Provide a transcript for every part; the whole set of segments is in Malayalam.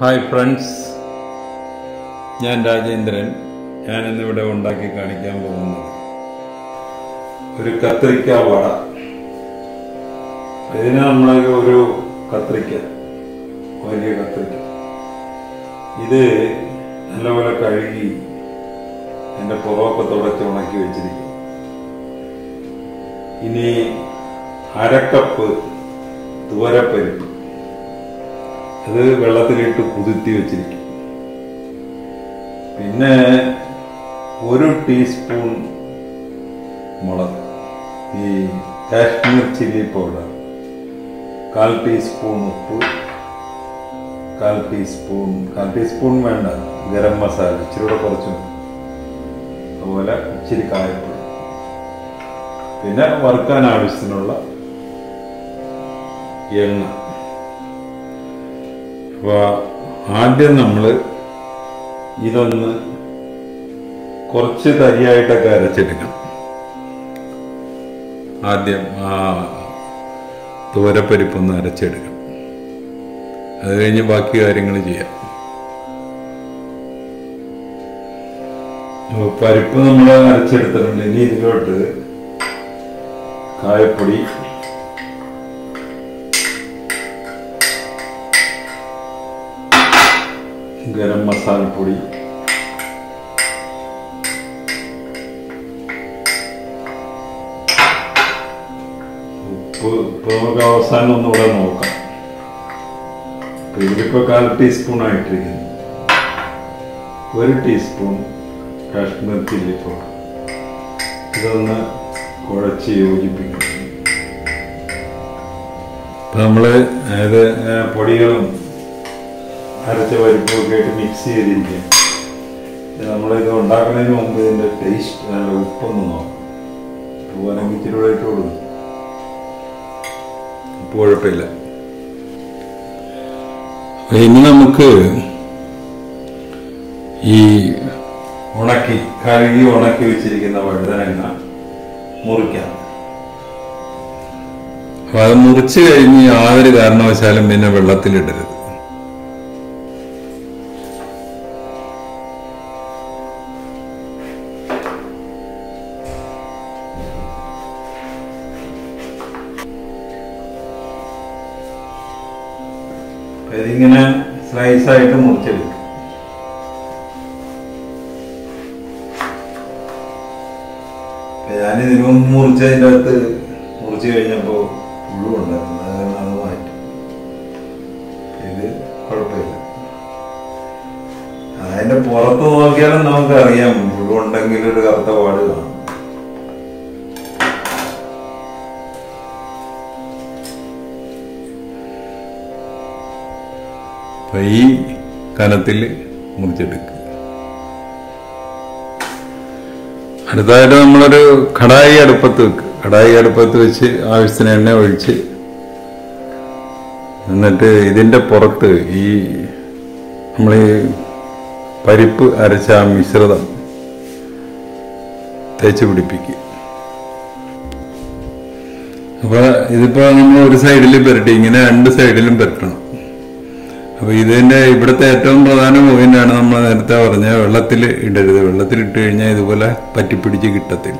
ഹായ് ഫ്രണ്ട്സ് ഞാൻ രാജേന്ദ്രൻ ഞാൻ ഇന്നിവിടെ ഉണ്ടാക്കി കാണിക്കാൻ പോകുന്നത് ഒരു കത്രിക്ക വട ഇതിന് നമ്മൾ ഒരു കത്രിക്ക വലിയ കത്രിക്ക ഇത് നല്ലപോലെ കഴുകി എൻ്റെ പുറമൊക്കെ തുടച്ച് ഉണക്കി വെച്ചിരിക്കും ഇനി അരക്കപ്പ് തുവരപ്പരിപ്പ് അത് വെള്ളത്തിലിട്ട് കുതിർത്തി വെച്ചിരിക്കും പിന്നെ ഒരു ടീസ്പൂൺ മുളക് ഈ കാശ്മീർ ചില്ലി പൗഡർ കാൽ ടീസ്പൂൺ ഉപ്പ് കാൽ ടീസ്പൂൺ കാൽ ടീസ്പൂൺ വേണ്ട ഗരം മസാല ഇച്ചിരി കൂടെ കുറച്ച് മതി. അതുപോലെ ഇച്ചിരി കായപ്പൊടി പിന്നെ വറുക്കാൻ ആവശ്യത്തിനുള്ള എണ്ണ അപ്പോൾ ആദ്യം നമ്മൾ ഇതൊന്ന് കുറച്ച് തരിയായിട്ടൊക്കെ അരച്ചെടുക്കണം ആദ്യം ആ തോരപ്പരിപ്പൊന്ന് അരച്ചെടുക്കണം അത് കഴിഞ്ഞ് ബാക്കി കാര്യങ്ങൾ ചെയ്യാം അപ്പോൾ പരിപ്പ് നമ്മൾ അരച്ചെടുത്തിട്ടുണ്ട് ഇനി ഇതിലോട്ട് കായപ്പൊടി ഗരം മസാലപ്പൊടി ഉപ്പ് ഉപ്പ് നമുക്ക് അവസാനം ഒന്നുകൂടെ നോക്കാം അപ്പൊ ഇതിലിപ്പോ കാൽ ടീസ്പൂൺ ആയിട്ടിരിക്കുന്നു ഒരു ടീസ്പൂൺ കാശ്മീർ ചില്ലി പൗഡർ ഇതൊന്ന് കുഴച്ച് യോജിപ്പിക്കണം ഇപ്പൊ നമ്മള് അതായത് ആ, പൊടികളും അരച്ച പരിപ്പൊക്കെ ആയിട്ട് മിക്സ് ചെയ്തിരിക്കുക നമ്മളിത് ഉണ്ടാക്കുന്നതിന് മുമ്പ് ഇതിന്റെ ടേസ്റ്റ് നല്ല ഉപ്പൊന്ന് നോക്കാം ഉപ്പ് വേണമെങ്കിൽ ഇച്ചിരി കൂടെ ഇട്ട് കൊടുക്കും ഉപ്പ് കുഴപ്പമില്ല അപ്പൊ ഇനി നമുക്ക് ഈ ഉണക്കി കഴുകി ഉണക്കി വെച്ചിരിക്കുന്ന വഴുതനങ്ങ മുറിക്കാം അപ്പൊ അത് മുറിച്ച് കഴിഞ്ഞ് യാതൊരു കാരണവശാലും പിന്നെ വെള്ളത്തിലിടരുത് അപ്പൊ ഇതിങ്ങനെ സ്ലൈസ് ആയിട്ട് മുറിച്ചെടുക്കും അപ്പൊ ഞാനിതിനു മുമ്പ് മുറിച്ചതിൻ്റെ അകത്ത് മുറിച്ച് കഴിഞ്ഞപ്പോൾ പുഴു ഉണ്ടായിരുന്നു അത് കാരണം അത് മാറ്റി ഇത് കുഴപ്പമില്ല അതിന്റെ പുറത്ത് നോക്കിയാലും നമുക്ക് അറിയാം പുഴു ഉണ്ടെങ്കിൽ ഒരു കറുത്ത പാട് കാണും അപ്പൊ ഈ കനത്തിൽ മുറിച്ചെടുക്കുക അടുത്തതായിട്ട് നമ്മളൊരു കടായി അടുപ്പത്ത് വെക്കുക കടായി അടുപ്പത്ത് വെച്ച് ആവശ്യത്തിന് എണ്ണ ഒഴിച്ച് എന്നിട്ട് ഇതിന്റെ പുറത്ത് ഈ നമ്മൾ ഈ പരിപ്പ് അരച്ച ആ മിശ്രിതം തേച്ച് പിടിപ്പിക്കുക അപ്പൊ ഇതിപ്പോ നമ്മൾ ഒരു സൈഡിൽ പുരട്ടി ഇങ്ങനെ രണ്ട് സൈഡിലും പുരട്ടണം അപ്പൊ ഇതിന്റെ ഇവിടുത്തെ ഏറ്റവും പ്രധാന പോയിന്റാണ് നമ്മൾ നേരത്തെ പറഞ്ഞ വെള്ളത്തിൽ ഇടരുത് വെള്ളത്തിൽ ഇട്ട് കഴിഞ്ഞാൽ ഇതുപോലെ പറ്റിപ്പിടിച്ച് കിട്ടത്തില്ല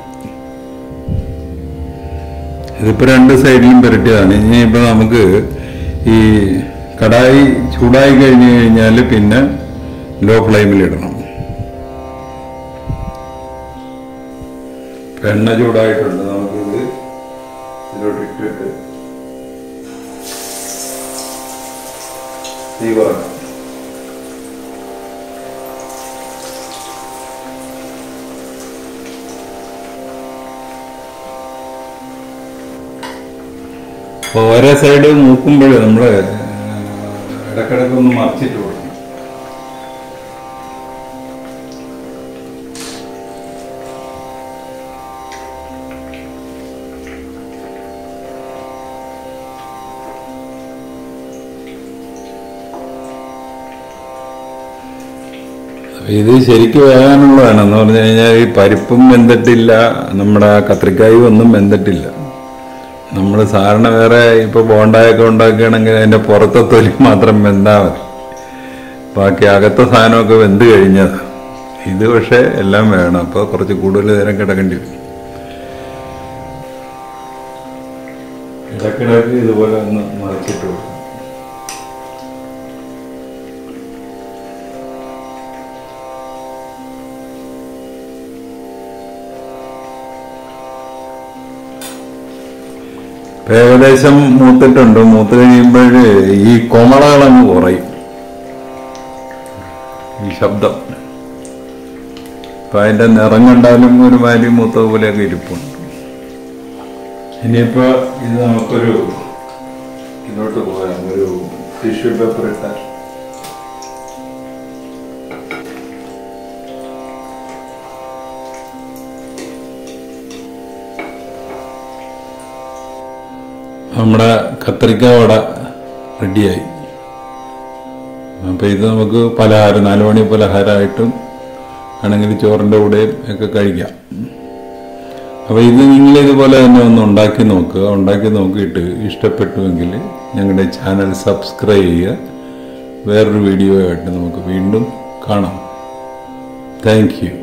ഇതിപ്പോ രണ്ട് സൈഡിലും പുരട്ടിയതാണ് ഇനിയിപ്പോ നമുക്ക് ഈ കടായി ചൂടായി കഴിഞ്ഞു കഴിഞ്ഞാൽ പിന്നെ ലോ ഫ്ലെയിമിൽ ഇടണം ഇപ്പൊ എണ്ണ ചൂടായിട്ടുണ്ട് നമുക്കിത് ഇതിലോട്ട് ഇട്ടിട്ട് തീ കുറക്കാം അപ്പൊ ഓരോ സൈഡ് മൂക്കുമ്പോൾ നമ്മൾ ഇടക്കിടക്ക് ഒന്ന് മറിച്ചിട്ട് കൊടുക്കണം ഇത് ശരിക്കും വേകാനുള്ളതാണ് എന്ന് പറഞ്ഞു കഴിഞ്ഞാൽ ഈ പരിപ്പും വെന്തിട്ടില്ല നമ്മുടെ ആ കത്രിക്കായും ഒന്നും വെന്തിട്ടില്ല നമ്മൾ സാധാരണ വേറെ ഇപ്പൊ ബോണ്ടായൊക്കെ ഉണ്ടാക്കുകയാണെങ്കിൽ അതിന്റെ പുറത്തെ തൊലി മാത്രം വെന്താ മതി ബാക്കി അകത്ത സാധനമൊക്കെ വെന്ത് കഴിഞ്ഞത് ഇത് പക്ഷേ എല്ലാം വേണം അപ്പോൾ കുറച്ച് കൂടുതൽ നേരം കിടക്കേണ്ടി വരും ഇടക്കിടക്ക് ഇതുപോലെ ഒന്ന് മറിച്ചിട്ട് കൊടുക്കും ഇപ്പൊ ഏകദേശം മൂത്തിട്ടുണ്ട് മൂത്ത് കഴിയുമ്പോൾ ഈ കോമളകളങ്ങ് കുറയും ഈ ശബ്ദം അപ്പൊ അതിന്റെ നിറം കണ്ടാലും ഒരു മാലി മൂത്ത പോലെയൊക്കെ ഇരിപ്പുണ്ട് ഇനിയിപ്പോ ഇത് നമുക്കൊരു ഇതിലോട്ട് പോകാം ഒരു ടിഷ്യൂ പേപ്പർ ഇട്ടാൽ നമ്മുടെ കത്തിരിക്ക വട റെഡിയായി അപ്പം ഇത് നമുക്ക് പലഹാരം നാല് മണി പലഹാരമായിട്ടും ആണെങ്കിൽ ചോറിൻ്റെ കൂടെയും ഒക്കെ കഴിക്കാം അപ്പോൾ ഇത് നിങ്ങൾ ഇതുപോലെ തന്നെ ഒന്ന് ഉണ്ടാക്കി നോക്കുക ഉണ്ടാക്കി നോക്കിയിട്ട് ഇഷ്ടപ്പെട്ടുവെങ്കിൽ ഞങ്ങളുടെ ചാനൽ സബ്സ്ക്രൈബ് ചെയ്യുക വേറൊരു വീഡിയോ ആയിട്ട് നമുക്ക് വീണ്ടും കാണാം താങ്ക് യു